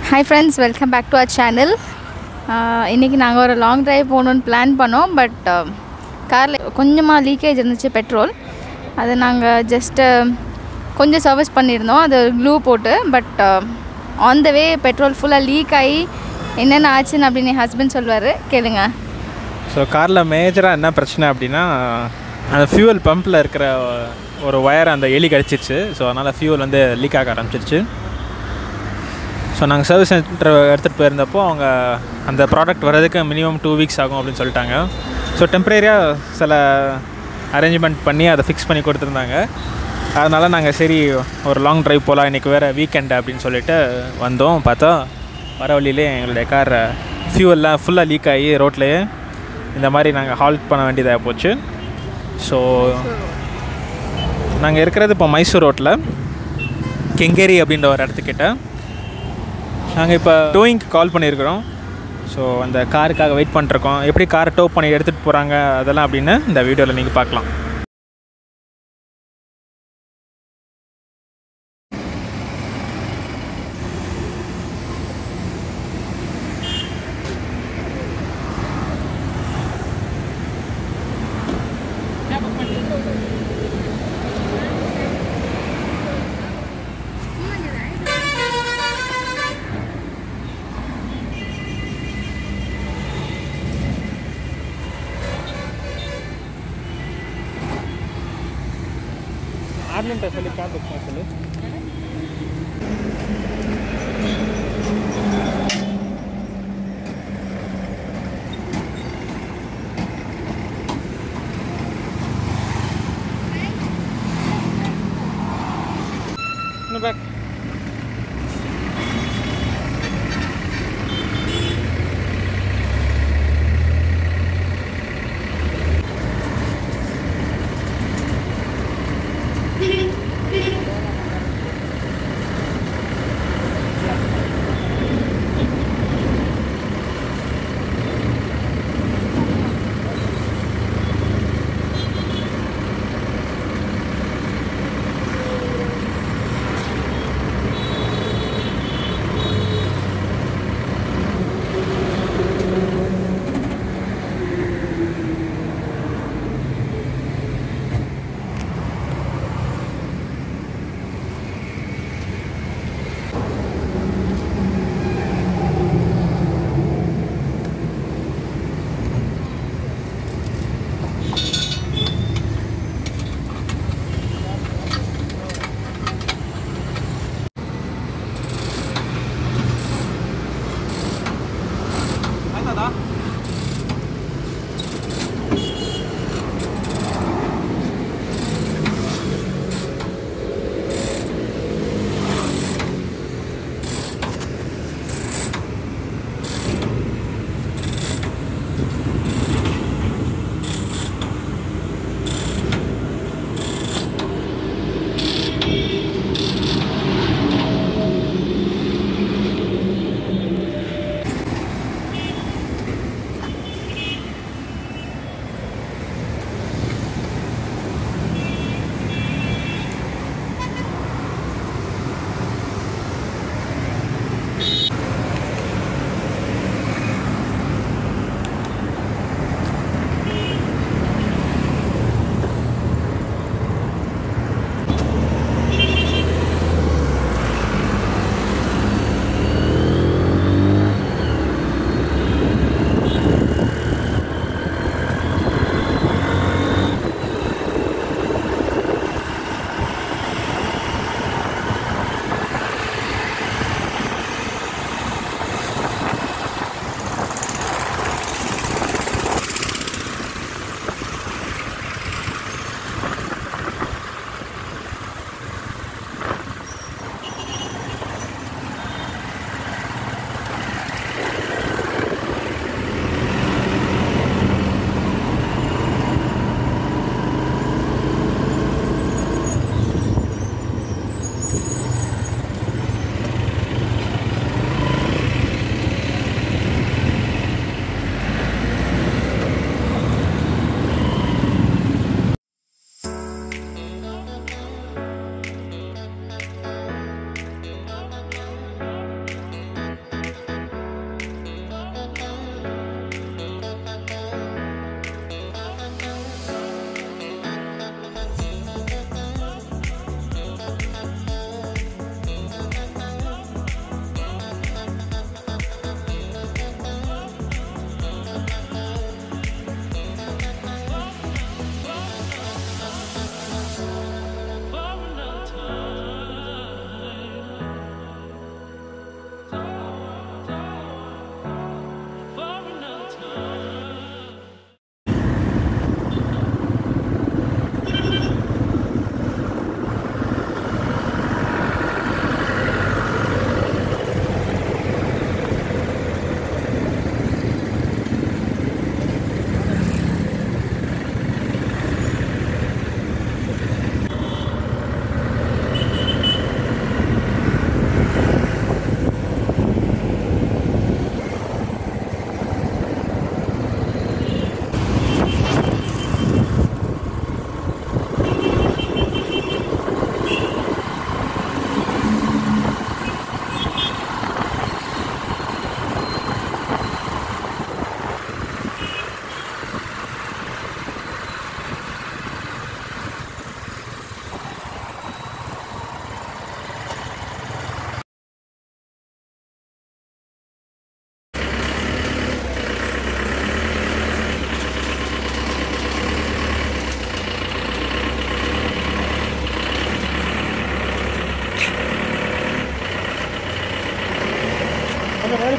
hi friends welcome back to our channel இன்றைக்கி நாங்கள் ஒரு லாங் டிரைவ் போகணுன்னு பிளான் பண்ணோம் பட் காரில் கொஞ்சமாக லீக்கேஜ் இருந்துச்சு பெட்ரோல் அதை நாங்கள் ஜஸ்ட்டு கொஞ்சம் சர்வீஸ் பண்ணியிருந்தோம் அது க்ளூ போட்டு but on the way petrol ஃபுல்லாக லீக் ஆகி என்னென்ன ஆச்சுன்னு அப்படின்னு என் ஹஸ்பண்ட் சொல்வார் கேளுங்க ஸோ காரில் மேஜராக என்ன பிரச்சனை அப்படின்னா அந்த ஃபியூவல் பம்பில் இருக்கிற ஒரு ஒயர் அந்த எலி கடிச்சிருச்சு ஸோ அதனால் ஃபியூவல் வந்து லீக் ஆக ஆரம்பிச்சிருச்சு ஸோ நாங்கள் சர்வீஸ் சென்டர் எடுத்துகிட்டு போயிருந்தப்போ அவங்க அந்த ப்ராடக்ட் வர்றதுக்கு மினிமம் டூ வீக்ஸ் ஆகும் அப்படின்னு சொல்லிட்டாங்க ஸோ டெம்பரரியாக சில அரேஞ்ச்மெண்ட் பண்ணி அதை ஃபிக்ஸ் பண்ணி கொடுத்துருந்தாங்க அதனால் நாங்கள் சரி ஒரு லாங் டிரைவ் போகலாம் இன்றைக்கி வேறு வீக்கெண்டு அப்படின்னு சொல்லிட்டு வந்தோம் பார்த்தா வர வழியிலே எங்களுடைய கார் ஃபியூவல்லாம் ஃபுல்லாக லீக் ஆகி ரோட்லேயே இந்த மாதிரி நாங்கள் ஹால்ட் பண்ண வேண்டியதாக போச்சு ஸோ நாங்கள் இருக்கிறது இப்போ மைசூர் ரோட்டில் கெங்கேரி அப்படின்ற ஒரு இடத்துக்கிட்ட நாங்கள் இப்போ டோயிங்க்கு கால் பண்ணியிருக்கிறோம் ஸோ அந்த காருக்காக வெயிட் பண்ணிருக்கோம் எப்படி காரை டோ பண்ணி எடுத்துகிட்டு போகிறாங்க அதெல்லாம் அப்படின்னு இந்த வீடியோவில் நீங்கள் பார்க்கலாம் ஆர்மின்ட்ட சொல்லி கார் புக் பண்ண சொல்லு இன்னும் பேக்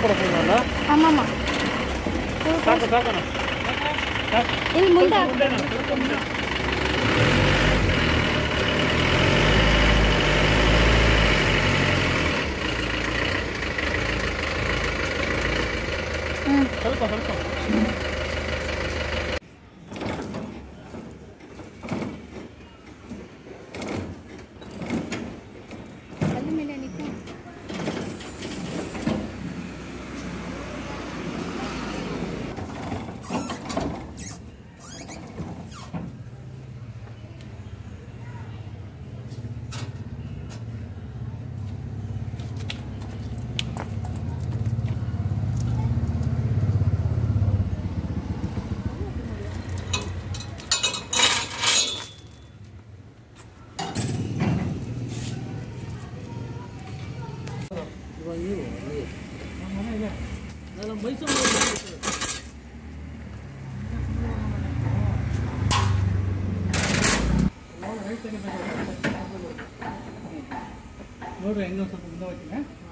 போட போகிறீங்களா ஆமாம்மா சாக்க சாக்கணும் ಇಲ್ಲಿ ಮುಂದೆ ಹ್ಞೂ ಸ್ವಲ್ಪ ಸ್ವಲ್ಪ ಅಲ್ಲಿ ಮೇಲೆ ನಿಂತು ನೋಡ್ರಿ ಹೆಂಗೆ ಸ್ವಲ್ಪ ಮುಂದೆ ಹೋಗ್ತೀನಿ